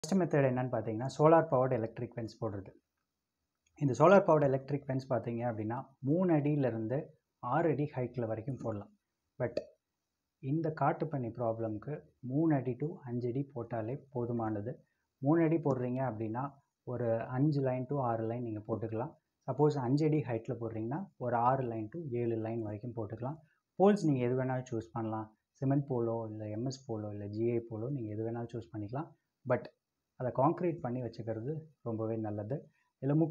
first method என்னன்னு பார்த்தீங்கன்னா solar powered electric fence போடுறது இந்த சோலார் பவர்டு எலக்ட்ரிக் ஃபென்ஸ் பார்த்தீங்க அப்படின்னா மூணு அடியிலேருந்து ஆறு அடி ஹைட்டில் வரைக்கும் போடலாம் பட் இந்த காட்டுப்பன்னி ப்ராப்ளம்க்கு மூணு அடி டு அஞ்சு அடி போட்டாலே போதுமானது மூணு அடி போடுறீங்க அப்படின்னா ஒரு அஞ்சு லைன் டு ஆறு லைன் நீங்கள் போட்டுக்கலாம் சப்போஸ் அஞ்சு அடி ஹைட்டில் போடுறீங்கன்னா ஒரு ஆறு லைன் டு ஏழு லைன் வரைக்கும் போட்டுக்கலாம் போல்ஸ் நீங்கள் எது வேணாலும் சூஸ் பண்ணலாம் சிமெண்ட் போலோ இல்லை எம்எஸ் போலோ இல்லை ஜிஐ போலோ நீங்கள் எது வேணாலும் சூஸ் பண்ணிக்கலாம் பட் அதை காங்க்ரீட் பண்ணி வச்சுக்கிறது ரொம்பவே நல்லது இதில்